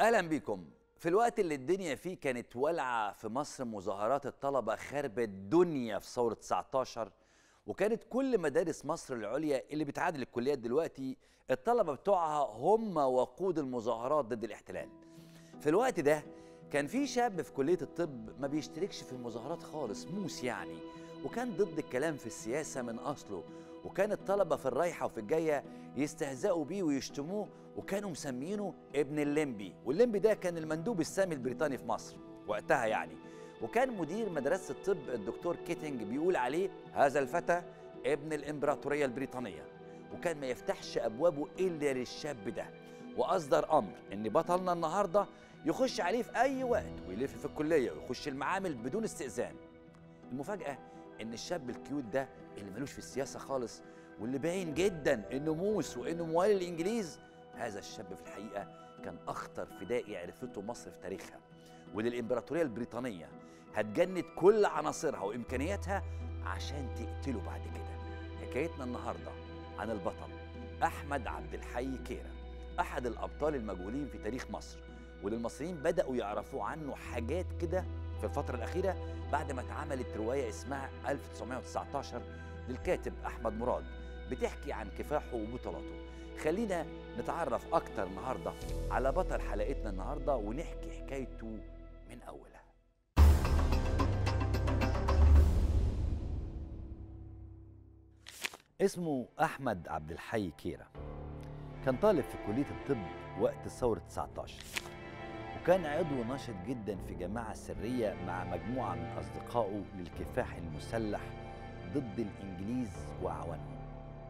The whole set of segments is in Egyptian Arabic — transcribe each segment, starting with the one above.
اهلا بيكم في الوقت اللي الدنيا فيه كانت والعه في مصر مظاهرات الطلبه خرب الدنيا في ثوره 19 وكانت كل مدارس مصر العليا اللي بتعادل الكليات دلوقتي الطلبه بتوعها هم وقود المظاهرات ضد الاحتلال في الوقت ده كان في شاب في كليه الطب ما بيشتركش في المظاهرات خالص موس يعني وكان ضد الكلام في السياسه من اصله وكان الطلبه في الرايحه وفي الجايه يستهزئوا بيه ويشتموه وكانوا مسمينه ابن الليمبي والليمبي ده كان المندوب السامي البريطاني في مصر وقتها يعني وكان مدير مدرسه الطب الدكتور كيتنج بيقول عليه هذا الفتى ابن الامبراطوريه البريطانيه وكان ما يفتحش ابوابه الا للشاب ده واصدر امر ان بطلنا النهارده يخش عليه في اي وقت ويلف في الكليه ويخش المعامل بدون استئذان المفاجاه ان الشاب الكيوت ده اللي ملوش في السياسه خالص واللي باين جدا انه موس وانه موالي الانجليز هذا الشاب في الحقيقه كان اخطر فدائي عرفته مصر في تاريخها واللي الامبراطوريه البريطانيه هتجند كل عناصرها وامكانياتها عشان تقتله بعد كده حكايتنا النهارده عن البطل احمد عبد الحي كيرة احد الابطال المجهولين في تاريخ مصر واللي المصريين بداوا يعرفوا عنه حاجات كده في الفتره الاخيره بعد ما اتعملت روايه اسمها 1919 للكاتب احمد مراد بتحكي عن كفاحه وبطولاته خلينا نتعرف اكتر النهارده على بطل حلقتنا النهارده ونحكي حكايته من اولها اسمه احمد عبد الحي كيرة كان طالب في كليه الطب وقت ثوره 19 وكان عضو ناشط جدا في جماعه سريه مع مجموعه من اصدقائه للكفاح المسلح ضد الانجليز واعوانهم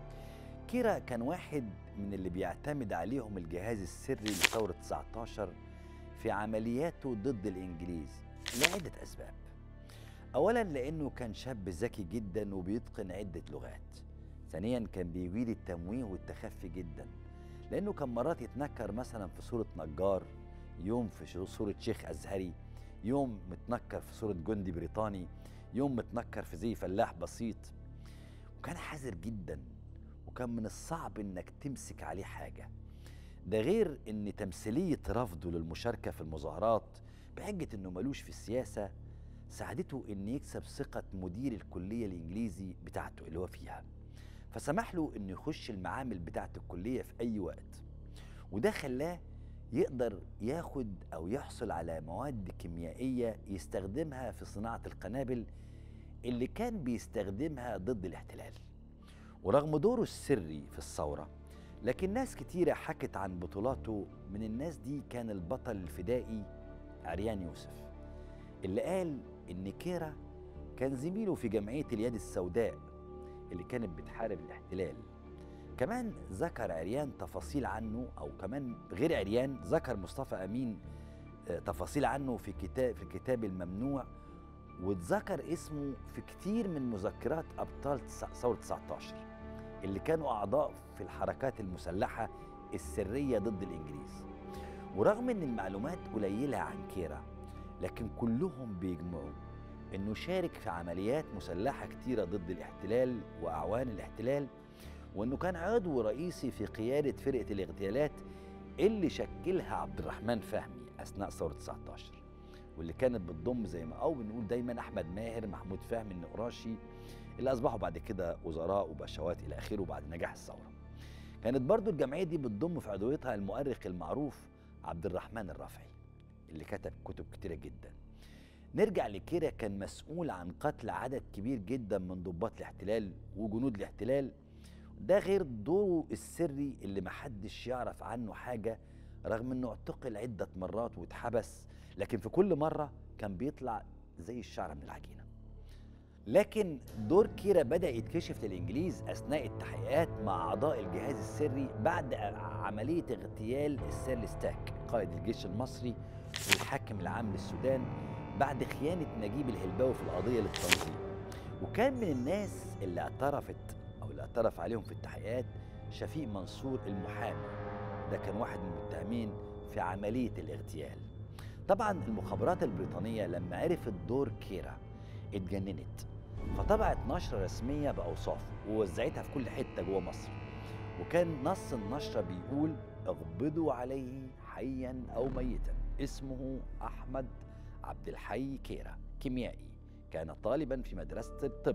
كيرا كان واحد من اللي بيعتمد عليهم الجهاز السري لثورة 19 في عملياته ضد الإنجليز لعدة أسباب أولا لأنه كان شاب ذكي جدا وبيتقن عدة لغات ثانيا كان بيجيد التمويه والتخفي جدا لأنه كان مرات يتنكر مثلا في صورة نجار يوم في صورة شيخ أزهري يوم متنكر في صورة جندي بريطاني يوم متنكر في زي فلاح بسيط وكان حذر جدا وكان من الصعب انك تمسك عليه حاجه ده غير ان تمثيليه رفضه للمشاركه في المظاهرات بحجه انه ملوش في السياسه ساعدته ان يكسب ثقه مدير الكليه الانجليزي بتاعته اللي هو فيها فسمح له انه يخش المعامل بتاعه الكليه في اي وقت وده خلاه يقدر ياخد او يحصل على مواد كيميائيه يستخدمها في صناعه القنابل اللي كان بيستخدمها ضد الاحتلال ورغم دوره السري في الثورة لكن ناس كتيرة حكت عن بطولاته من الناس دي كان البطل الفدائي عريان يوسف اللي قال إن كيرا كان زميله في جمعية اليد السوداء اللي كانت بتحارب الاحتلال كمان ذكر عريان تفاصيل عنه أو كمان غير عريان ذكر مصطفى أمين تفاصيل عنه في كتاب في الكتاب الممنوع واتذكر اسمه في كتير من مذكرات ابطال ثوره 19 اللي كانوا اعضاء في الحركات المسلحه السريه ضد الانجليز ورغم ان المعلومات قليله عن كيرا لكن كلهم بيجمعوا انه شارك في عمليات مسلحه كتيره ضد الاحتلال واعوان الاحتلال وانه كان عضو رئيسي في قياده فرقه الاغتيالات اللي شكلها عبد الرحمن فهمي اثناء ثوره 19 واللي كانت بتضم زي ما او بنقول دايما احمد ماهر محمود فهمي النقراشي اللي اصبحوا بعد كده وزراء وبشوات الى اخره بعد نجاح الثوره. كانت برضو الجمعيه دي بتضم في عضويتها المؤرخ المعروف عبد الرحمن الرافعي اللي كتب كتب كتيره جدا. نرجع لكيرا كان مسؤول عن قتل عدد كبير جدا من ضباط الاحتلال وجنود الاحتلال ده غير دوره السري اللي محدش يعرف عنه حاجه رغم انه اعتقل عده مرات واتحبس لكن في كل مرة كان بيطلع زي الشعرة من العجينة لكن دور كيرا بدأ يتكشف للإنجليز أثناء التحقيقات مع أعضاء الجهاز السري بعد عملية اغتيال السير ستاك قائد الجيش المصري والحاكم العام للسودان بعد خيانة نجيب الهلباوي في القضية للتنظيم وكان من الناس اللي اعترفت أو اللي اعترف عليهم في التحقيقات شفيق منصور المحامي ده كان واحد من المتهمين في عملية الاغتيال طبعا المخابرات البريطانية لما عرفت دور كيرا اتجننت فطبعت نشرة رسمية بأوصافه ووزعتها في كل حتة جوه مصر وكان نص النشرة بيقول اقبضوا عليه حيا أو ميتا اسمه أحمد عبد الحي كيرة كيميائي كان طالبا في مدرسة الطب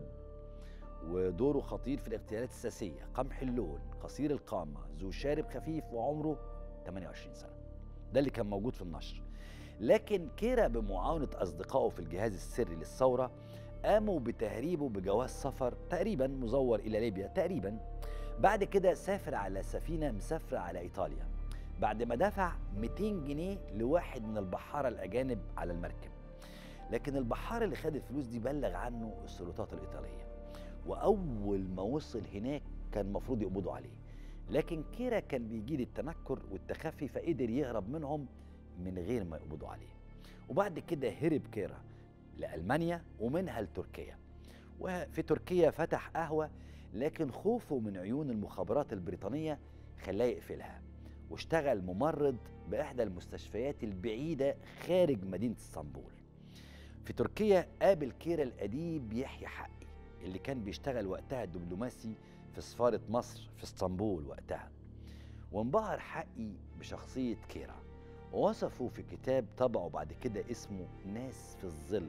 ودوره خطير في الاغتيالات السياسية قمح اللون قصير القامة ذو شارب خفيف وعمره 28 سنة ده اللي كان موجود في النشر لكن كيرا بمعاونة أصدقائه في الجهاز السري للثورة قاموا بتهريبه بجواز سفر تقريبا مزور إلى ليبيا تقريبا بعد كده سافر على سفينة مسافرة على إيطاليا بعد ما دفع 200 جنيه لواحد من البحارة الأجانب على المركب لكن البحار اللي خد الفلوس دي بلغ عنه السلطات الإيطالية وأول ما وصل هناك كان المفروض يقبضوا عليه لكن كيرا كان بيجيد التنكر والتخفي فقدر يهرب منهم من غير ما يقبضوا عليه وبعد كده هرب كيرا لألمانيا ومنها لتركيا وفي تركيا فتح قهوة لكن خوفه من عيون المخابرات البريطانية خلاه يقفلها واشتغل ممرض بإحدى المستشفيات البعيدة خارج مدينة اسطنبول في تركيا قابل كيرا الأديب يحيى حقي اللي كان بيشتغل وقتها دبلوماسي في سفارة مصر في اسطنبول وقتها وانبهر حقي بشخصية كيرا ووصفه في كتاب طبعه بعد كده اسمه ناس في الظل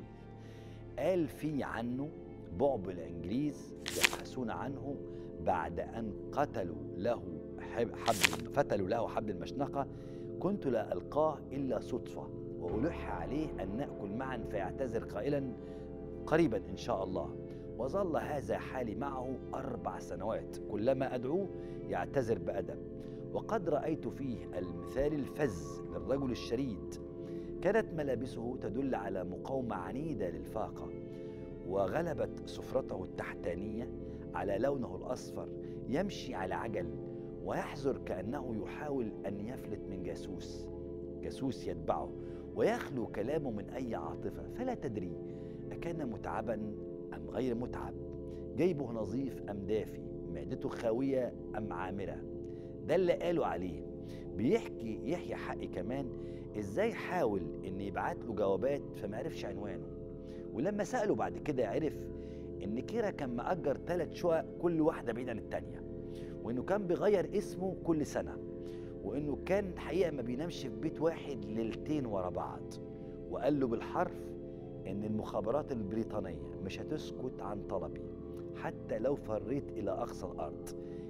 قال فيه عنه بعب الإنجليز يبحثون عنه بعد أن قتلوا له حبل فتلوا له حبل المشنقة كنت لا ألقاه إلا صدفة وألح عليه أن نأكل معا فيعتذر قائلا قريبا إن شاء الله وظل هذا حالي معه أربع سنوات كلما أدعوه يعتذر بأدب وقد رأيت فيه المثال الفز للرجل الشريد كانت ملابسه تدل على مقاومة عنيدة للفاقة وغلبت سفرته التحتانية على لونه الأصفر يمشي على عجل ويحذر كأنه يحاول أن يفلت من جاسوس جاسوس يتبعه ويخلو كلامه من أي عاطفة فلا تدري أكان متعبا أم غير متعب جيبه نظيف أم دافي معدته خاوية أم عامرة ده اللي قالوا عليه بيحكي يحيى حقي كمان ازاي حاول ان يبعت له جوابات فما عرفش عنوانه ولما سأله بعد كده عرف ان كيرا كان مأجر ثلاث شقق كل واحدة بعيد عن التانية وانه كان بيغير اسمه كل سنة وانه كان حقيقة ما بينامش في بيت واحد ليلتين ورا بعض وقال له بالحرف ان المخابرات البريطانية مش هتسكت عن طلبي حتى لو فريت الى اقصى الارض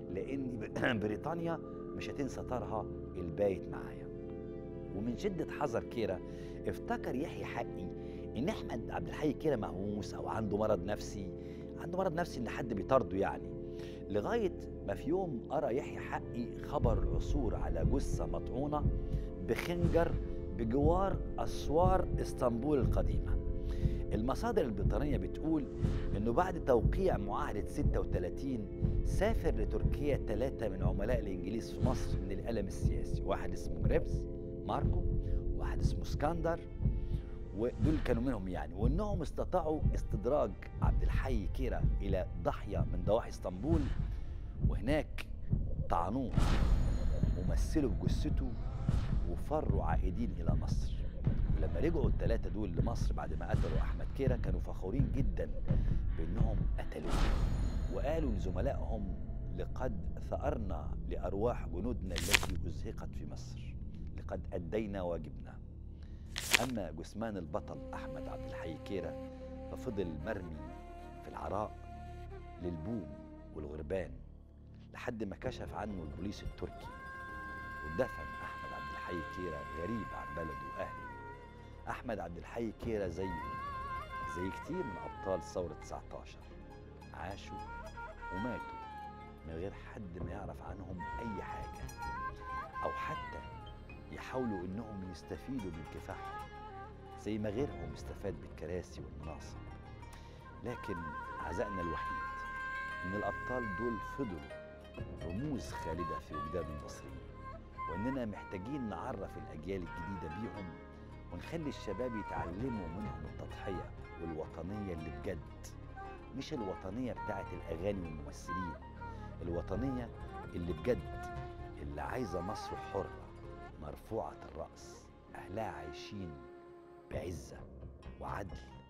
لان بريطانيا مش هتنسى طارها البايت معايا ومن شدة حذر كيرا افتكر يحيى حقي ان احمد عبد الحي كيرا مهووس او عنده مرض نفسي عنده مرض نفسي ان حد بيطارده يعني لغاية ما في يوم أرى يحيى حقي خبر العثور على جثة مطعونة بخنجر بجوار أسوار اسطنبول القديمة المصادر البريطانية بتقول أنه بعد توقيع معاهدة 36 سافر لتركيا ثلاثة من عملاء الإنجليز في مصر من الألم السياسي واحد اسمه مريبس ماركو واحد اسمه اسكندر ودول كانوا منهم يعني وانهم استطاعوا استدراج عبد الحي كيرا الى ضاحيه من ضواحي اسطنبول وهناك طعنوه ومثلوا بجثته وفروا عائدين الى مصر ولما رجعوا الثلاثه دول لمصر بعد ما قتلوا احمد كيرا كانوا فخورين جدا بانهم قتلوه وقالوا لزملائهم لقد ثأرنا لأرواح جنودنا التي أزهقت في مصر لقد أدينا واجبنا أما جثمان البطل أحمد عبد الحي كيرا ففضل مرمي في العراء للبوم والغربان لحد ما كشف عنه البوليس التركي ودفن أحمد عبد الحي كيرا غريب عن بلده وأهله أحمد عبد الحي كيرا زيه زي كتير من أبطال ثورة 19 عاشوا وماتوا من غير حد ما يعرف عنهم أي حاجة أو حتى يحاولوا إنهم يستفيدوا من كفاحهم زي ما غيرهم استفاد بالكراسي والمناصب لكن عزائنا الوحيد إن الأبطال دول فضلوا رموز خالدة في وجدان المصريين وإننا محتاجين نعرف الأجيال الجديدة بيهم ونخلي الشباب يتعلموا منهم التضحية والوطنية اللي بجد مش الوطنية بتاعت الأغاني والممثلين الوطنية اللي بجد اللي عايزة مصر حرة مرفوعة الرأس أهلها عايشين بعزة وعدل